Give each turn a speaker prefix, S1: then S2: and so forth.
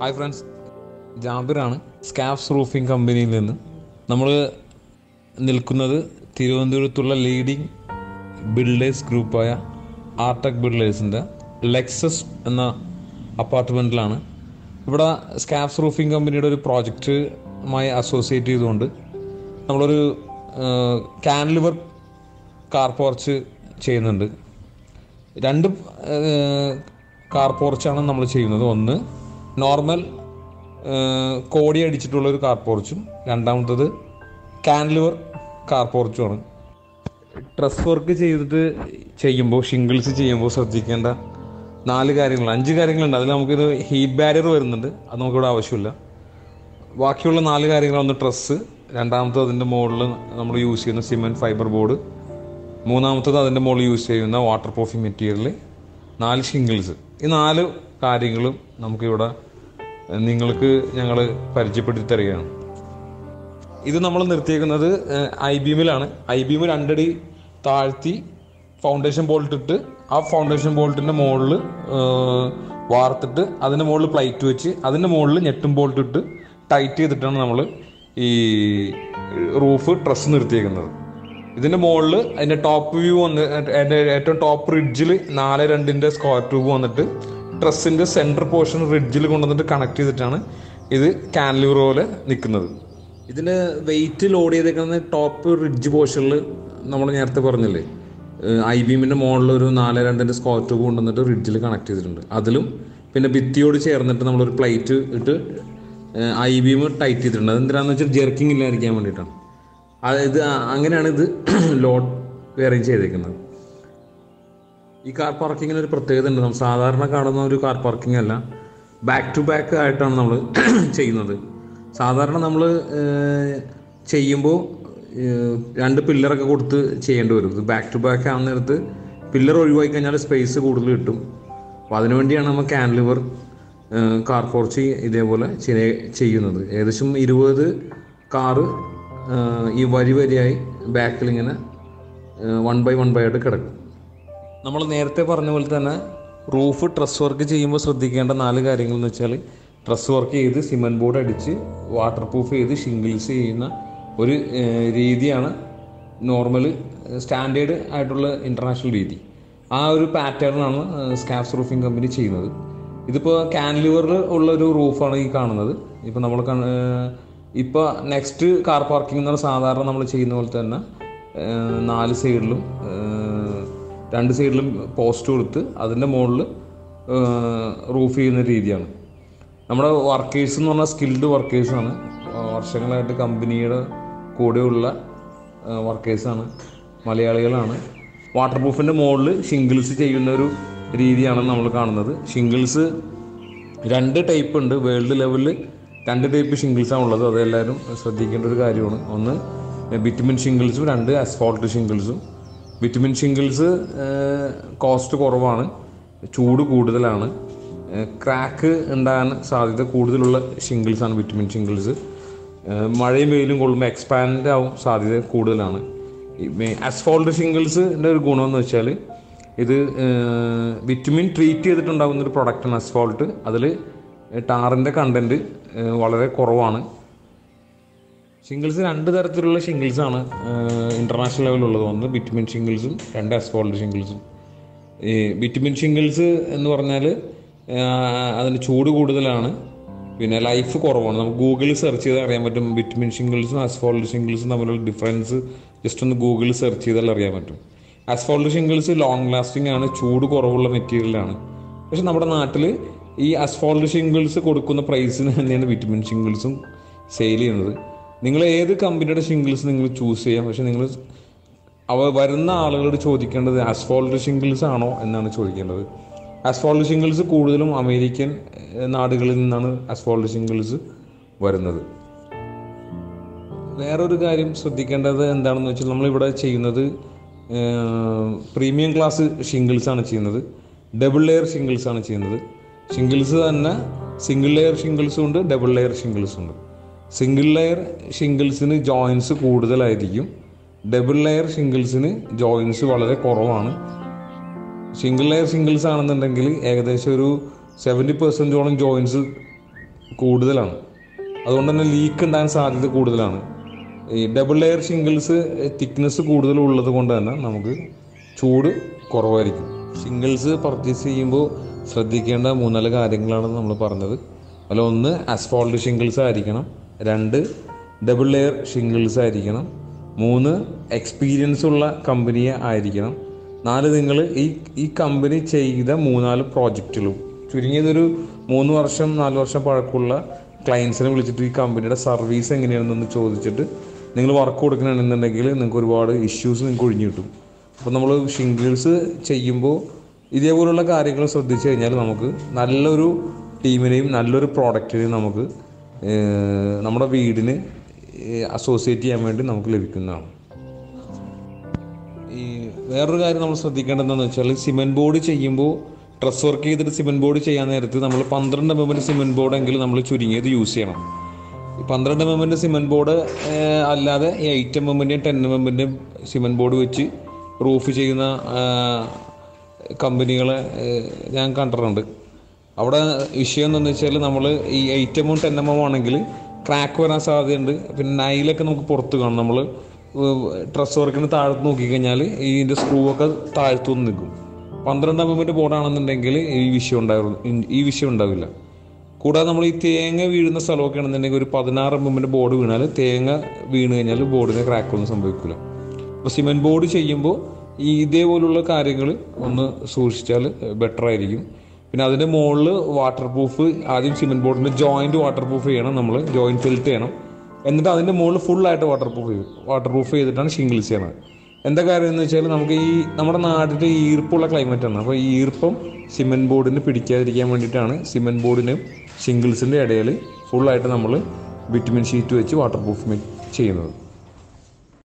S1: hi friends ജാബിറാണ് Scafs roofing കമ്പനിയിൽ നിന്ന് നമ്മൾ നിൽക്കുന്നത് തിരുവനന്തപുരത്തുള്ള ലീഡിംഗ് ബിൽഡേഴ്സ് ഗ്രൂപ്പായ ആർടെക് ബിൽഡേഴ്സിൻ്റെ ലെക്സസ് എന്ന അപ്പാർട്ട്മെൻറ്റിലാണ് ഇവിടെ സ്കാഫ്സ് റൂഫിംഗ് കമ്പനിയുടെ ഒരു പ്രോജക്റ്റുമായി അസോസിയേറ്റ് ചെയ്തുകൊണ്ട് നമ്മളൊരു കാൻലിവർ കാർ പോർച്ച് ചെയ്യുന്നുണ്ട് രണ്ട് കാർ പോർച്ചാണ് നമ്മൾ ചെയ്യുന്നത് ഒന്ന് നോർമൽ കോടി അടിച്ചിട്ടുള്ള ഒരു കാർ പോർച്ചും രണ്ടാമത്തത് കാൻലിവർ കാർ പോർച്ചുമാണ് ഡ്രസ് വർക്ക് ചെയ്തിട്ട് ചെയ്യുമ്പോൾ ഷിംഗിൾസ് ചെയ്യുമ്പോൾ ശ്രദ്ധിക്കേണ്ട നാല് കാര്യങ്ങൾ അഞ്ച് കാര്യങ്ങളുണ്ട് അതിൽ നമുക്കിത് ഹീറ്റ് ബാരിയർ വരുന്നുണ്ട് അത് നമുക്കിവിടെ ആവശ്യമില്ല ബാക്കിയുള്ള നാല് കാര്യങ്ങൾ ഒന്ന് ഡ്രസ്സ് രണ്ടാമത്തത് അതിൻ്റെ മുകളിൽ നമ്മൾ യൂസ് ചെയ്യുന്ന സിമെൻറ്റ് ഫൈബർ ബോർഡ് മൂന്നാമത്തത് അതിൻ്റെ മുകളിൽ യൂസ് ചെയ്യുന്ന വാട്ടർ പ്രൂഫിംഗ് മെറ്റീരിയൽ നാല് ഷിംഗിൾസ് ഈ നാല് കാര്യങ്ങളും നമുക്കിവിടെ നിങ്ങൾക്ക് ഞങ്ങൾ പരിചയപ്പെടുത്തി തരികയാണ് ഇത് നമ്മൾ നിർത്തിയേക്കുന്നത് ഐ ബീമിലാണ് ഐ ബീം രണ്ടടി താഴ്ത്തി ഫൗണ്ടേഷൻ ബോൾട്ട് ഇട്ട് ആ ഫൗണ്ടേഷൻ ബോൾട്ടിൻ്റെ മുകളിൽ വാർത്തിട്ട് അതിൻ്റെ മുകളിൽ പ്ലൈറ്റ് വെച്ച് അതിൻ്റെ മുകളിൽ ഞെട്ടും ബോൾട്ട് ഇട്ട് ടൈറ്റ് ചെയ്തിട്ടാണ് നമ്മൾ ഈ റൂഫ് ട്രസ് നിർത്തിയേക്കുന്നത് ഇതിൻ്റെ മുകളിൽ അതിൻ്റെ ടോപ്പ് വ്യൂ വന്ന് അതിൻ്റെ ഏറ്റവും ടോപ്പ് റിഡ്ജിൽ നാല് രണ്ടിൻ്റെ സ്ക്വയർ ട്യൂബ് വന്നിട്ട് ട്രസ്സിൻ്റെ സെൻറ്റർ പോർഷൻ റിഡ്ജിൽ കൊണ്ടുവന്നിട്ട് കണക്ട് ചെയ്തിട്ടാണ് ഇത് കാൻലിവർ പോലെ നിൽക്കുന്നത് ഇതിന് വെയിറ്റ് ലോഡ് ചെയ്തേക്കുന്ന ടോപ്പ് റിഡ്ജ് പോർഷനിൽ നമ്മൾ നേരത്തെ പറഞ്ഞില്ലേ ഐ ബീമിൻ്റെ മുകളിൽ ഒരു നാല് രണ്ടിൻ്റെ സ്ക്വയർ ട്യൂബ് കൊണ്ടുവന്നിട്ട് റിഡ്ജിൽ കണക്ട് ചെയ്തിട്ടുണ്ട് അതിലും പിന്നെ ഭിത്തിയോട് ചേർന്നിട്ട് നമ്മളൊരു പ്ലേറ്റ് ഇട്ട് ഐ ബീം ടൈറ്റ് ചെയ്തിട്ടുണ്ട് അതെന്തിനാന്ന് വെച്ചാൽ ജെർക്കിംഗ് ഇല്ലാതിരിക്കാൻ വേണ്ടിയിട്ടാണ് അത് ഇത് അങ്ങനെയാണ് ഇത് ലോഡ് വേറെയും ചെയ്തേക്കുന്നത് ഈ കാർ പാർക്കിങ്ങിന് ഒരു പ്രത്യേകത ഉണ്ട് നമ്മൾ സാധാരണ കാണുന്ന ഒരു കാർ പാർക്കിംഗ് അല്ല ബാക്ക് ടു ബാക്ക് ആയിട്ടാണ് നമ്മൾ ചെയ്യുന്നത് സാധാരണ നമ്മൾ ചെയ്യുമ്പോൾ രണ്ട് പില്ലറൊക്കെ കൊടുത്ത് ചെയ്യേണ്ടി വരും ഇത് ബാക്ക് ടു ബാക്ക് ആവുന്ന നേരത്ത് പില്ലർ ഒഴിവാക്കി കഴിഞ്ഞാൽ സ്പേസ് കൂടുതൽ കിട്ടും അപ്പോൾ അതിനുവേണ്ടിയാണ് നമ്മൾ കാൻലിവർ കാർ പോർച്ച് ഇതേപോലെ ചെയ്യുന്നത് ഏകദേശം ഇരുപത് കാറ് ഈ വരി വരിയായി ബാക്കിൽ ഇങ്ങനെ വൺ ബൈ വൺ ബൈ ആയിട്ട് കിടക്കും നമ്മൾ നേരത്തെ പറഞ്ഞ പോലെ തന്നെ റൂഫ് ട്രസ് വർക്ക് ചെയ്യുമ്പോൾ ശ്രദ്ധിക്കേണ്ട നാല് കാര്യങ്ങൾ എന്ന് വെച്ചാൽ ട്രസ് വർക്ക് ചെയ്ത് സിമൻറ്റ് ബോർഡ് അടിച്ച് വാട്ടർ പ്രൂഫ് ചെയ്ത് ഷിംഗിൾസ് ചെയ്യുന്ന ഒരു രീതിയാണ് നോർമൽ സ്റ്റാൻഡേർഡ് ആയിട്ടുള്ള ഇൻ്റർനാഷണൽ രീതി ആ ഒരു പാറ്റേണാണ് സ്കാഫ്സ് റൂഫിംഗ് കമ്പനി ചെയ്യുന്നത് ഇതിപ്പോൾ കാൻലിവറിൽ ഉള്ള ഒരു റൂഫാണ് ഈ കാണുന്നത് ഇപ്പോൾ നമ്മൾ ഇപ്പോൾ നെക്സ്റ്റ് കാർ പാർക്കിംഗ് എന്ന് പറഞ്ഞാൽ സാധാരണ നമ്മൾ ചെയ്യുന്ന പോലെ തന്നെ നാല് സൈഡിലും രണ്ട് സൈഡിലും പോസ്റ്റ് കൊടുത്ത് അതിൻ്റെ മുകളിൽ റൂഫ് ചെയ്യുന്ന രീതിയാണ് നമ്മുടെ വർക്കേഴ്സ് എന്ന് പറഞ്ഞാൽ സ്കിൽഡ് വർക്കേഴ്സാണ് വർഷങ്ങളായിട്ട് കമ്പനിയുടെ കൂടെയുള്ള വർക്കേഴ്സാണ് മലയാളികളാണ് വാട്ടർ പ്രൂഫിൻ്റെ മുകളിൽ ഷിംഗിൾസ് ചെയ്യുന്ന ഒരു രീതിയാണ് നമ്മൾ കാണുന്നത് ഷിംഗിൾസ് രണ്ട് ടൈപ്പ് ഉണ്ട് വേൾഡ് ലെവലിൽ രണ്ട് ടൈപ്പ് ഷിംഗിൾസാണ് ഉള്ളത് അതെല്ലാവരും ശ്രദ്ധിക്കേണ്ട ഒരു കാര്യമാണ് ഒന്ന് ബിറ്റുമിൻ ഷിംഗിൾസും രണ്ട് അസ്ഫോൾട്ട് ഷിംഗിൾസും വിറ്റമിൻ ഷിംഗിൾസ് കോസ്റ്റ് കുറവാണ് ചൂട് കൂടുതലാണ് ക്രാക്ക് ഉണ്ടാകാൻ സാധ്യത കൂടുതലുള്ള ഷിംഗിൾസാണ് വിറ്റമിൻ ഷിംഗിൾസ് മഴയും വെയിലും കൊള്ളുമ്പോൾ എക്സ്പാൻഡ് ആവും സാധ്യത കൂടുതലാണ് അസ്ഫോൾട്ട് ഷിംഗിൾസിൻ്റെ ഒരു ഗുണമെന്ന് വെച്ചാൽ ഇത് വിറ്റമിൻ ട്രീറ്റ് ചെയ്തിട്ടുണ്ടാകുന്ന ഒരു പ്രൊഡക്റ്റാണ് അസ്ഫോൾട്ട് അതിൽ ടാറിൻ്റെ കണ്ടൻറ്റ് വളരെ കുറവാണ് ഷിംഗിൾസ് രണ്ട് തരത്തിലുള്ള ഷിംഗിൾസാണ് ഇൻ്റർനാഷണൽ ലെവലിലുള്ളത് ഒന്ന് ബിറ്റുമിൻ ഷിംഗിൾസും രണ്ട് അസ്ഫോൾട്ട് ഷിംഗിൾസും ഈ ബിറ്റുമിൻ ഷിംഗിൾസ് എന്ന് പറഞ്ഞാൽ അതിന് ചൂട് കൂടുതലാണ് പിന്നെ ലൈഫ് കുറവാണ് നമുക്ക് ഗൂഗിളിൽ സെർച്ച് ചെയ്താൽ അറിയാൻ പറ്റും ബിറ്റുമിൻ ഷിംഗിൾസും അസ്ഫോൾട്ട് ഷിംഗിൾസും തമ്മിലുള്ള ഡിഫറൻസ് ജസ്റ്റ് ഒന്ന് ഗൂഗിളിൽ സെർച്ച് ചെയ്താൽ അറിയാൻ പറ്റും അസ്ഫോൾട്ട് ഷിംഗിൾസ് ലോങ് ലാസ്റ്റിംഗ് ആണ് ചൂട് കുറവുള്ള മെറ്റീരിയലാണ് പക്ഷെ നമ്മുടെ നാട്ടിൽ ഈ അസ്ഫോൾട്ട് ഷിംഗിൾസ് കൊടുക്കുന്ന പ്രൈസിന് തന്നെയാണ് വിറ്റമിൻ ഷിംഗിൾസും സെയിൽ ചെയ്യുന്നത് നിങ്ങൾ ഏത് കമ്പനിയുടെ ഷിംഗിൾസ് നിങ്ങൾ ചൂസ് ചെയ്യാം പക്ഷെ നിങ്ങൾ അവ വരുന്ന ആളുകളോട് ചോദിക്കേണ്ടത് അസ്ഫോൾട്ട് ഷിംഗിൾസ് ആണോ എന്നാണ് ചോദിക്കേണ്ടത് അസ്ഫോൾട്ട് ഷിംഗിൾസ് കൂടുതലും അമേരിക്കൻ നാടുകളിൽ നിന്നാണ് അസ്ഫോൾട്ട് ഷിംഗിൾസ് വരുന്നത് വേറൊരു കാര്യം ശ്രദ്ധിക്കേണ്ടത് എന്താണെന്ന് വെച്ചാൽ നമ്മളിവിടെ ചെയ്യുന്നത് പ്രീമിയം ക്ലാസ് ഷിംഗിൾസ് ആണ് ചെയ്യുന്നത് ഡബിൾ ലെയർ ഷിംഗിൾസ് ആണ് ചെയ്യുന്നത് ഷിംഗിൾസ് തന്നെ സിംഗിൾ ലെയർ ഷിംഗിൾസും ഉണ്ട് ഡബിൾ ലെയർ ഷിംഗിൾസും ഉണ്ട് സിംഗിൾ ലെയർ ഷിംഗിൾസിന് ജോയിൻസ് കൂടുതലായിരിക്കും ഡബിൾ ലെയർ ഷിംഗിൾസിന് ജോയിൻസ് വളരെ കുറവാണ് സിംഗിൾ ലെയർ സിംഗിൾസ് ആണെന്നുണ്ടെങ്കിൽ ഏകദേശം ഒരു സെവൻറ്റി പെർസെൻറ്റോളം ജോയിൻസ് കൂടുതലാണ് അതുകൊണ്ട് തന്നെ ലീക്ക് ഉണ്ടാകാൻ സാധ്യത കൂടുതലാണ് ഈ ഡബിൾ ലെയർ ഷിംഗിൾസ് തിക്നെസ് കൂടുതൽ ഉള്ളത് കൊണ്ട് തന്നെ നമുക്ക് ചൂട് കുറവായിരിക്കും ഷിംഗിൾസ് പർച്ചേസ് ചെയ്യുമ്പോൾ ശ്രദ്ധിക്കേണ്ട മൂന്നാല് കാര്യങ്ങളാണ് നമ്മൾ പറഞ്ഞത് അതിൽ ഒന്ന് അസ്ഫോൾട്ട് ഷിംഗിൾസ് ആയിരിക്കണം രണ്ട് ഡബിൾ ലെയർ ഷിംഗിൾസ് ആയിരിക്കണം മൂന്ന് എക്സ്പീരിയൻസ് ഉള്ള കമ്പനിയെ ആയിരിക്കണം നാല് നിങ്ങൾ ഈ ഈ കമ്പനി ചെയ്ത മൂന്നാല് പ്രോജക്റ്റുകളും ചുരുങ്ങിയതൊരു മൂന്ന് വർഷം നാല് വർഷം പഴക്കമുള്ള ക്ലയൻസിനെ വിളിച്ചിട്ട് ഈ കമ്പനിയുടെ സർവീസ് എങ്ങനെയാണെന്നൊന്ന് ചോദിച്ചിട്ട് നിങ്ങൾ വർക്ക് കൊടുക്കണമെന്നുണ്ടെങ്കിൽ നിങ്ങൾക്ക് ഒരുപാട് ഇഷ്യൂസ് നിങ്ങൾക്ക് ഒഴിഞ്ഞു കിട്ടും അപ്പോൾ നമ്മൾ ഷിംഗിൾസ് ചെയ്യുമ്പോൾ ഇതേപോലുള്ള കാര്യങ്ങൾ ശ്രദ്ധിച്ചു കഴിഞ്ഞാൽ നമുക്ക് നല്ലൊരു ടീമിനെയും നല്ലൊരു പ്രോഡക്റ്റിനെയും നമുക്ക് ഏഹ്, നമ്മുടെ വീടിന് അസോസിയേറ്റ് ചെയ്യാൻ വേണ്ടി നമുക്ക് ലഭിക്കുന്നതാണ് ഈ വേറൊരു കാര്യം നമ്മൾ ശ്രദ്ധിക്കേണ്ടത് എന്താണെന്ന് വെച്ചാൽ സിമെൻറ്റ് ബോർഡ് ചെയ്യുമ്പോൾ ഡ്രസ് വർക്ക് ചെയ്തിട്ട് സിമെൻറ്റ് ബോർഡ് ചെയ്യാൻ നേരത്ത് നമ്മൾ പന്ത്രണ്ട് എം എമ്മിൻ്റെ സിമെൻറ്റ് ബോർഡെങ്കിലും നമ്മൾ ചുരുങ്ങിയത് യൂസ് ചെയ്യണം ഈ പന്ത്രണ്ട് എം എമ്മിൻ്റെ സിമെൻറ്റ് ബോർഡ് അല്ലാതെ ഈ എയ്റ്റ് എം എമ്മിൻ്റെയും ടെൻ എം എമ്മിൻ്റെയും സിമെൻറ്റ് ബോർഡ് വെച്ച് റൂഫ് ചെയ്യുന്ന കമ്പനികളെ ഏഹ്, ഞാൻ കണ്ടിട്ടുണ്ട് അവിടെ വിഷയം എന്താണെന്ന് വെച്ചാൽ നമ്മൾ ഈ എയ്റ്റ് എമ്മും ടെൻ എം എം ആണെങ്കിൽ ക്രാക്ക് വരാൻ സാധ്യതയുണ്ട് പിന്നെ നൈലൊക്കെ നമുക്ക് പുറത്ത് കാണും നമ്മൾ ഡ്രസ് വർക്കിന് താഴത്ത് നോക്കിക്കഴിഞ്ഞാൽ ഇതിൻ്റെ സ്ക്രൂ ഒക്കെ താഴ്ത്തുനിന്ന് നിൽക്കും പന്ത്രണ്ട് എം എമ്മിൻ്റെ ബോർഡാണെന്നുണ്ടെങ്കിൽ ഈ വിഷയം ഉണ്ടാവുള്ളൂ ഈ വിഷയം ഉണ്ടാവില്ല കൂടാതെ നമ്മൾ ഈ തേങ്ങ വീഴുന്ന സ്ഥലമൊക്കെ ആണെന്നുണ്ടെങ്കിൽ ഒരു പതിനാറ് എം എമ്മിൻ്റെ ബോർഡ് വീണാൽ തേങ്ങ വീണ് കഴിഞ്ഞാൽ ബോർഡിന് ക്രാക്കൊന്നും സംഭവിക്കില്ല അപ്പോൾ സിമെൻറ്റ് ബോർഡ് ചെയ്യുമ്പോൾ ഈ ഇതേപോലുള്ള കാര്യങ്ങൾ ഒന്ന് സൂക്ഷിച്ചാൽ ബെറ്റർ ആയിരിക്കും പിന്നെ അതിൻ്റെ മുകളിൽ വാട്ടർ പ്രൂഫ് ആദ്യം സിമെൻറ്റ് ബോർഡിൻ്റെ ജോയിൻറ്റ് വാട്ടർ പ്രൂഫ് ചെയ്യണം നമ്മൾ ജോയിൻറ്റ് ഫിൽറ്റ് ചെയ്യണം എന്നിട്ട് അതിൻ്റെ മുകളിൽ ഫുള്ളായിട്ട് വാട്ടർ പ്രൂഫ് ചെയ്യും വാട്ടർ പ്രൂഫ് ചെയ്തിട്ടാണ് ഷിംഗിൾസ് ചെയ്യണത് എന്താ കാര്യം എന്ന് വെച്ചാൽ നമുക്ക് ഈ നമ്മുടെ നാട്ടിൽ ഈർപ്പുള്ള ക്ലൈമറ്റാണ് അപ്പോൾ ഈ ഈർപ്പം സിമെൻറ്റ് ബോർഡിന് പിടിക്കാതിരിക്കാൻ വേണ്ടിയിട്ടാണ് സിമെൻറ്റ് ബോർഡിനും ഷിംഗിൾസിൻ്റെ ഇടയിൽ ഫുള്ളായിട്ട് നമ്മൾ വിറ്റമിൻ ഷീറ്റ് വെച്ച് വാട്ടർ പ്രൂഫ് ചെയ്യുന്നത്